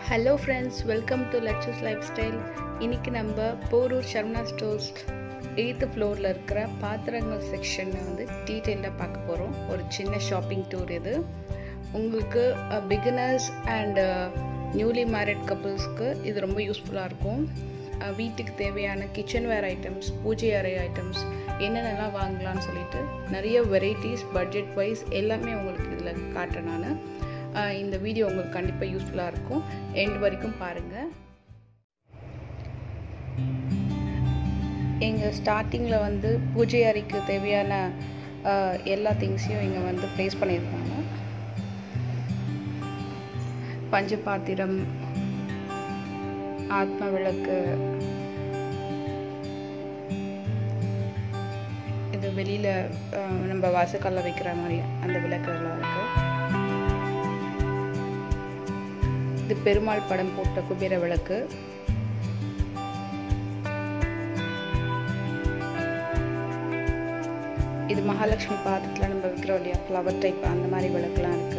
hello friends welcome to லட்சஸ் lifestyle இன்றைக்கி நம்ம போரூர் சர்மனா ஸ்டோர்ஸ் எயித்து ஃப்ளோரில் இருக்கிற பாத்திரங்கள் செக்ஷனை வந்து டீட்டெயிலாக பார்க்க போகிறோம் ஒரு சின்ன ஷாப்பிங் டூர் இது உங்களுக்கு பிகினர்ஸ் அண்ட் நியூலி மேரிட் கப்புள்ஸ்க்கு இது ரொம்ப யூஸ்ஃபுல்லாக இருக்கும் அஹ், வீட்டுக்கு தேவையான கிச்சன் வேர் ஐட்டம்ஸ் பூஜை அறை ஐட்டம்ஸ் என்னென்னலாம் வாங்கலாம்னு சொல்லிட்டு நிறைய வெரைட்டிஸ் பட்ஜெட் வைஸ் எல்லாமே உங்களுக்கு இதில் காட்டுறேன் நான் ஆஹ் இந்த வீடியோ உங்களுக்கு கண்டிப்பாக யூஸ்ஃபுல்லாக இருக்கும் எண்ட் வரைக்கும் பாருங்கள் எங்கள் ஸ்டார்டிங்கில் வந்து பூஜை அறைக்கு தேவையான ஆஹ் எல்லா திங்ஸையும் இங்கே வந்து ப்ளேஸ் பண்ணியிருக்காங்க பஞ்சபாத்திரம் ஆத்ம விளக்கு இது வெளியில் நம்ம வாசக்காலில் வைக்கிற மாதிரி அந்த விளக்குகள்லாம் இருக்குது இது பெருமாள் படம் போட்ட குபேர விளக்கு இது மகாலட்சுமி பாதத்தில் நம்ம வைக்கிறோம் இல்லையா ஃப்ளவர் டைப் அந்த மாதிரி விளக்குலாம் இருக்கு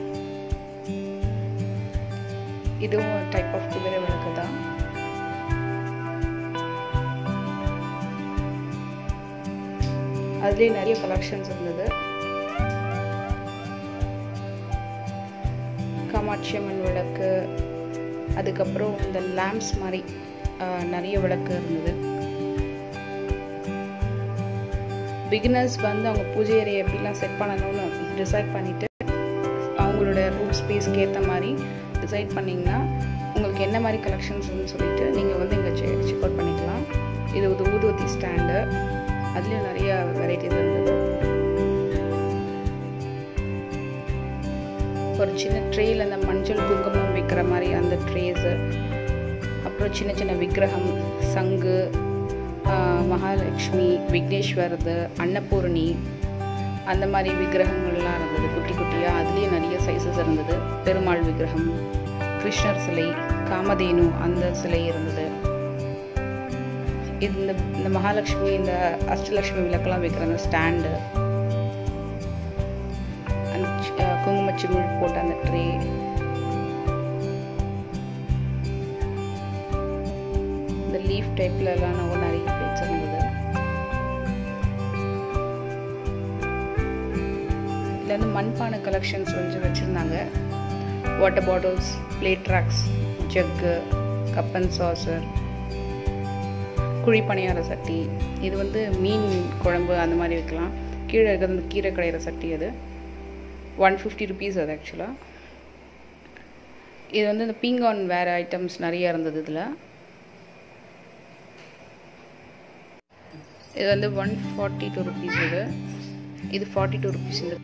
இதுவும் டைப் ஆஃப் குபேர விளக்கு தான் அதுலேயே நிறைய கலெக்ஷன்ஸ் இருந்தது காமாட்சி அம்மன் விளக்கு அதுக்கப்புறம் இந்த லேம்ப்ஸ் மாதிரி ஆஹ், நிறைய விளக்கு இருந்தது பிகினர்ஸ் வந்து அவங்க பூஜை அறையை எப்படிலாம் செட் பண்ணணும்னு டிசைட் பண்ணிவிட்டு அவங்களோட ரூம் ஸ்பேஸ்க்கு ஏற்ற மாதிரி டிசைட் பண்ணிங்கன்னா உங்களுக்கு என்ன மாதிரி கலெக்ஷன்ஸ்னு சொல்லிட்டு நீங்கள் வந்து இங்கே செக் செக் அவுட் பண்ணிக்கலாம் இது ஒரு ஊதுவத்தி ஸ்டாண்டு அதுலேயும் நிறைய வெரைட்டிஸ் இருந்தது ஒரு சின்ன ட்ரேயில் அந்த மஞ்சள் குங்குமம் வைக்கிற மாதிரி அந்த ட்ரேஸு அப்புறம் சின்ன சின்ன விக்கிரகம் சங்கு ஆஹ், மகாலட்சுமி விக்னேஸ்வரது அன்னபூரணி அந்த மாதிரி விக்கிரகங்கள்லாம் இருந்தது குட்டி குட்டியாக அதுலேயே நிறைய சைஸஸ் இருந்தது பெருமாள் விக்கிரகம் கிருஷ்ணர் சிலை காமதேனு அந்த சிலை இருந்தது இது இந்த இந்த மகாலட்சுமி இந்த அஷ்டலட்சுமி விளக்கெல்லாம் வைக்கிற அந்த ஸ்டாண்டு அந்த சி- அஹ் குங்குமச்சிமிழ் போட்ட அந்த ட்ரே இந்த லீஃப் டைப்ல எல்லாம் நம்ம நிறைய பிளேட்ஸ் இருந்தது இதுல வந்து மண்பானை கலெக்ஷன்ஸ் வந்து வச்சுருந்தாங்க water bottles plate racks jug cup and saucer குழி பணியார சட்டி இது வந்து மீன் குழம்பு அந்த மாதிரி வைக்கலாம் கீழே இருக்கிற அந்த கீரை கடையிற சட்டி அது ஒன் ஃபிஃப்டி ருபீஸ் அது ஆக்சுவலாக இது வந்து இந்த பீங்கான் வேறு ஐட்டம்ஸ் நிறைய இருந்தது இதில் இது வந்து ஒன் ஃபார்ட்டி டூ ருபீஸ் இது இது ஃபார்ட்டி டூ ருபீஸ் இந்த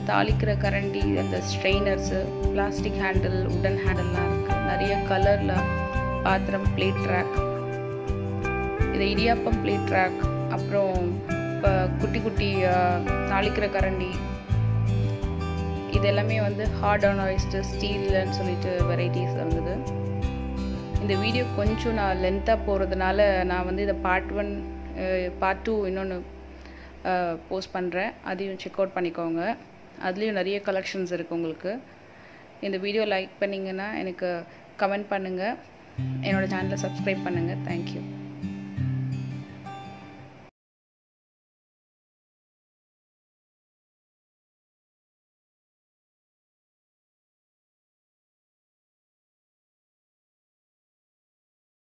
தாளிக்கிற கரண்டி அந்த ஸ்ட்ரெயினர்ஸு பிளாஸ்டிக் ஹேண்டில் உடன் ஹேண்டில்லாம் இருக்குது நிறைய கலரில் பாத்திரம் பிளேட் ட்ராக் இது இடியாப்பம் பிளேட் ட்ராக் அப்புறம் இப்போ குட்டி குட்டி தாளிக்கிற கரண்டி இது எல்லாமே வந்து ஹார்ட் ஆனாய்ஸ்டு ஸ்டீல்னு சொல்லிட்டு வெரைட்டிஸ் இருந்தது இந்த வீடியோ கொஞ்சம் நான் லென்த்தாக போகிறதுனால நான் வந்து இதை பார்ட் ஒன் பார்ட் டூ இன்னொன்று போஸ்ட் பண்ணுறேன் அதையும் செக் அவுட் பண்ணிக்கோங்க அதுலேயும் நிறைய கலெக்ஷன்ஸ் இருக்குது உங்களுக்கு இந்த வீடியோ லைக் பண்ணிங்கன்னா எனக்கு கமெண்ட் பண்ணுங்கள் என்னோடய சேனலை சப்ஸ்கிரைப் பண்ணுங்கள் தேங்க்யூ